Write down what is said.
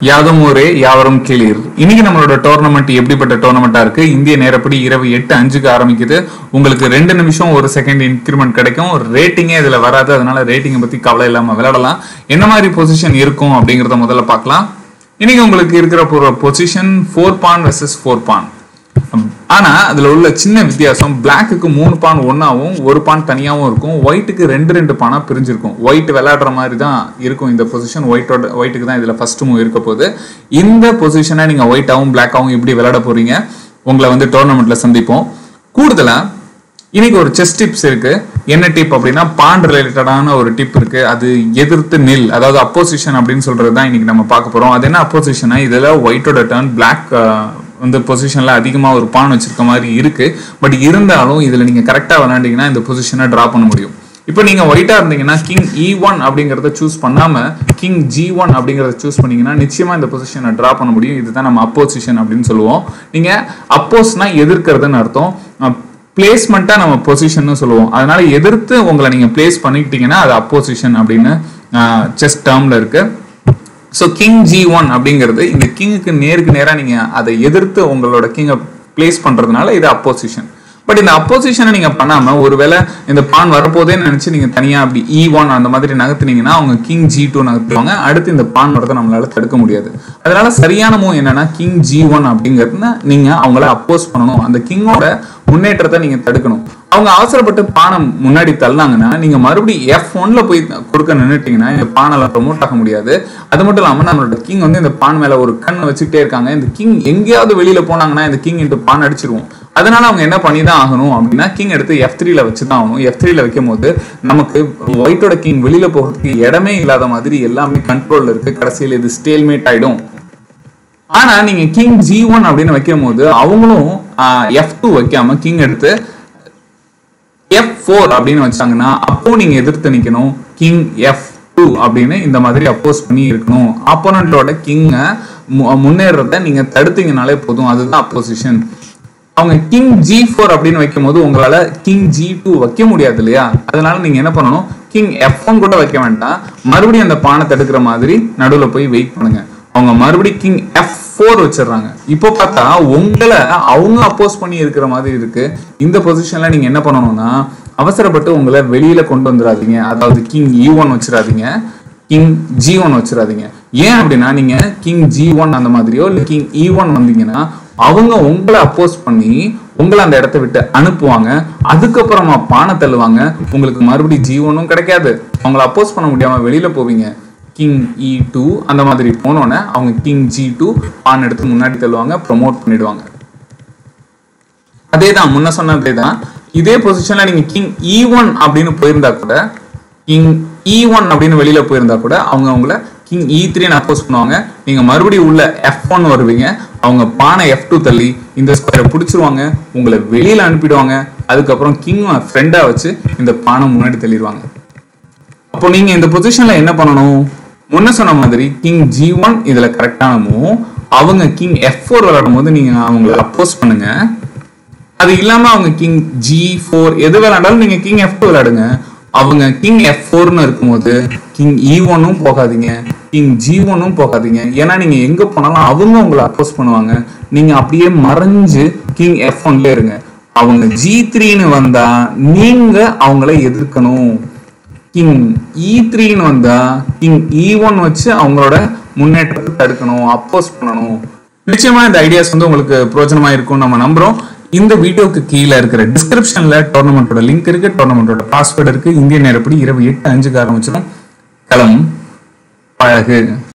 யாதும் ஊரே யாவரும் கேளீர் இன்னைக்கு நம்மளோட டோர்னமெண்ட் எப்படிப்பட்ட டோர்னமெண்டா இருக்கு இந்திய நேரப்படி இரவு எட்டு அஞ்சுக்கு ஆரம்பிக்குது உங்களுக்கு ரெண்டு நிமிஷம் ஒரு செகண்ட் இன்க்ரிமெண்ட் கிடைக்கும் ரேட்டிங்கே இதுல வராது அதனால ரேட்டிங்கை பத்தி கவலை இல்லாம விளையாடலாம் என்ன மாதிரி பொசிஷன் இருக்கும் அப்படிங்கறத முதல்ல பார்க்கலாம் இன்னைக்கு உங்களுக்கு இருக்கிற position four pawn versus four pawn ஆனா அதுல உள்ள சின்ன வித்தியாசம் பிளாக்குக்கு மூணு பான் ஒன்னாவும் ஒரு பான் தனியாவும் இருக்கும் ஒயிட்டுக்கு ரெண்டு ரெண்டு பானா பிரிஞ்சிருக்கும் ஒயிட் விளையாடுற மாதிரி தான் இருக்கும் இந்த பொசிஷன் ஒயிட்டோட ஒயிட்டுக்கு தான் இதுல ஃபர்ஸ்ட் மூவ் இருக்க போகுது இந்த பொசிஷனை நீங்க ஒயிட்டாவும் பிளாக்காவும் இப்படி விளையாட போறீங்க உங்களை வந்து டோர்னமெண்ட்ல சந்திப்போம் கூடுதலா இன்னைக்கு ஒரு செஸ் டிப்ஸ் இருக்கு என்ன டிப் அப்படின்னா பாண்ட் ரிலேட்டடான ஒரு டிப் இருக்கு அது எதிர்த்து நில் அதாவது அப்போசிஷன் அப்படின்னு சொல்றது தான் இன்னைக்கு நம்ம பார்க்க போறோம் அது என்ன அப்போசிஷனா இதுல ஒயிட்டோட டர்ன் பிளாக் வந்து பொசிஷன்ல அதிகமா ஒரு பான் வச்சிருக்க மாதிரி இருக்கு பட் இருந்தாலும் இதுல நீங்க கரெக்டா விளையாண்டீங்கன்னா இந்த பொசிஷனை டிரா பண்ண முடியும் இப்போ நீங்க ஒயிட்டா இருந்தீங்கன்னா கிங் இ ஒன் அப்படிங்கறத சூஸ் பண்ணாம கிங் ஜி ஒன் அப்படிங்கறத சூஸ் பண்ணீங்கன்னா நிச்சயமா இந்த பொசிஷனை டிரா பண்ண முடியும் இதுதான் நம்ம அப்போசிஷன் அப்படின்னு சொல்லுவோம் நீங்க அப்போஸ்னா எதிர்க்கிறதுன்னு அர்த்தம் பிளேஸ்மெண்ட்டா நம்ம பொசிஷன் சொல்லுவோம் அதனால எதிர்த்து உங்களை நீங்க பிளேஸ் பண்ணிக்கிட்டீங்கன்னா அது அப்போசிஷன் அப்படின்னு செஸ் டேர்ம்ல இருக்கு ஸோ கிங் ஜி ஒன் அப்படிங்கிறது இந்த கிங்குக்கு நேருக்கு நேராக நீங்க அதை எதிர்த்து உங்களோட கிங்கை பிளேஸ் பண்றதுனால இது அப்போசிஷன் பட் இந்த அப்போசிஷனை நீங்க பண்ணாம ஒருவேளை இந்த பான் வரப்போதேன்னு நினைச்சு நீங்க தனியா அப்படி இ ஒன் அந்த மாதிரி நகர்த்துனீங்கன்னா அவங்க கிங் ஜி டூ நகர்த்துவாங்க அடுத்து இந்த பான் வரதை நம்மளால தடுக்க முடியாது அதனால சரியான மூவ் என்னன்னா கிங் ஜி ஒன் அப்படிங்கிறது நீங்க அவங்கள அப்போஸ் பண்ணணும் அந்த கிங்கோட முன்னேற்றத்தை நீங்க தடுக்கணும் அவங்க அவசரப்பட்டு பானை முன்னாடி தள்ளாங்கன்னா நீங்க மறுபடியும் எஃப் ஒன்ல போய் கொடுக்க நின்றுட்டீங்கன்னா இந்த பானை ப்ரமோட் ஆக முடியாது அது மட்டும் இல்லாம நம்மளோட கிங் வந்து இந்த பான் மேல ஒரு கண்ணை வச்சுக்கிட்டே இருக்காங்க இந்த கிங் எங்கேயாவது வெளியில போனாங்கன்னா இந்த கிங் இன்ட்டு பான் அடிச்சிருவோம் அதனால அவங்க என்ன பண்ணி தான் ஆகணும் அப்படின்னா கிங் எடுத்து எஃப் த்ரீல வச்சு தான் ஆகணும் எஃப் த்ரீல வைக்கும் போது நமக்கு ஒயிட்டோட கிங் வெளியில போகிறதுக்கு இடமே இல்லாத மாதிரி எல்லாமே கண்ட்ரோல்ல இருக்கு கடைசியில் இது ஸ்டேல்மேட் ஆயிடும் ஆனா நீங்க கிங் ஜி ஒன் அப்படின்னு வைக்கும் போது அவங்களும் எஃப் டூ வைக்காம கிங் எடுத்து எஃப் ஃபோர் அப்படின்னு வச்சாங்கன்னா அப்போ நீங்க எதிர்த்து நிக்கணும் கிங் எஃப் டூ அப்படின்னு இந்த மாதிரி அப்போஸ் பண்ணி இருக்கணும் ஆப்போனண்டோட கிங்க முன்னேறத நீங்க தடுத்தீங்கனாலே போதும் அதுதான் அப்போசிஷன் அவங்க கிங் ஜி ஃபோர் அப்படின்னு வைக்கும் போது உங்களால கிங் ஜி டூ வைக்க முடியாது இல்லையா அதனால நீங்க என்ன பண்ணணும் கிங் எஃப் ஒன் கூட வைக்க வேண்டாம் மறுபடியும் அந்த பானை தடுக்கிற மாதிரி நடுவில் போய் வெயிட் பண்ணுங்க அவங்க மறுபடியும் கிங் எஃப் ஃபோர் வச்சிடுறாங்க இப்போ பார்த்தா உங்களை அவங்க அப்போஸ் பண்ணி இருக்கிற மாதிரி இருக்கு இந்த பொசிஷன்ல நீங்க என்ன பண்ணணும்னா அவசரப்பட்டு உங்களை வெளியில கொண்டு வந்துடாதீங்க அதாவது கிங் இ ஒன் வச்சிடாதீங்க கிங் ஜி ஒன் வச்சிடாதீங்க ஏன் அப்படின்னா நீங்க கிங் ஜி ஒன் அந்த மாதிரியோ இல்லை கிங் இ ஒன் வந்தீங்கன்னா அவங்க உங்களை அப்போஸ் பண்ணி உங்களை அந்த இடத்த விட்டு அனுப்புவாங்க அதுக்கப்புறமா பானை தள்ளுவாங்க உங்களுக்கு மறுபடியும் ஜி ஒன்னும் கிடைக்காது அவங்கள அப்போஸ் பண்ண முடியாம வெளியில போவீங்க கிங் இ டூ அந்த மாதிரி போனோன்னே அவங்க கிங் ஜி டூ பான் எடுத்து முன்னாடி தள்ளுவாங்க ப்ரொமோட் பண்ணிடுவாங்க அதே தான் முன்ன சொன்னதே தான் இதே பொசிஷன்ல நீங்க கிங் இ ஒன் அப்படின்னு போயிருந்தா கூட கிங் இ ஒன் அப்படின்னு வெளியில போயிருந்தா கூட அவங்க அவங்கள கிங் இ த்ரீன்னு அப்போஸ் பண்ணுவாங்க நீங்க மறுபடியும் உள்ள எஃப் ஒன் வருவீங்க அவங்க பானை எஃப் டூ தள்ளி இந்த ஸ்கொயரை பிடிச்சிருவாங்க உங்களை வெளியில அனுப்பிடுவாங்க அதுக்கப்புறம் கிங் ஃப்ரெண்டா வச்சு இந்த பானை முன்னாடி தள்ளிடுவாங்க அப்போ நீங்க இந்த பொசிஷன்ல என்ன பண்ணணும் முன்ன சொன்ன மாதிரி கிங் ஜி ஒன் இதுல கரெக்டான மூவ் அவங்க கிங் எஃப் ஃபோர் விளையாடும் போது நீங்க அவங்கள அப்போஸ் பண்ணுங்க அது இல்லாம அவங்க கிங் ஜி ஃபோர் எது விளையாண்டாலும் நீங்க கிங் எஃப் டூ விளையாடுங்க அவங்க கிங் எஃப் ஃபோர்னு இருக்கும்போது கிங் இ ஒன்னும் போகாதீங்க கிங் ஜி ஒன்னும் போகாதீங்க ஏன்னா நீங்க எங்க போனாலும் அவங்க உங்களை அப்போஸ் பண்ணுவாங்க நீங்க அப்படியே மறைஞ்சு கிங் எஃப் ஒன்ல இருங்க அவங்க ஜி த்ரீன்னு வந்தா நீங்க அவங்கள எதிர்க்கணும் கிங் இ த்ரீன்னு வந்தா கிங் இ ஒன் வச்சு அவங்களோட முன்னேற்றத்தை தடுக்கணும் அப்போஸ் பண்ணணும் நிச்சயமா இந்த ஐடியாஸ் வந்து உங்களுக்கு பிரோஜனமா இருக்கும் நம்ம நம்புறோம் இந்த வீடியோக்கு கீழே இருக்கிற டிஸ்கிரிப்ஷன்ல டோர்னமெண்டோட லிங்க் இருக்கு டோர்னமெண்டோட பாஸ்வேர்டு இருக்கு இந்திய நேரப்படி இரவு எட்டு அஞ்சுக்கு ஆரம்பிச்சிடும் களம் பழகு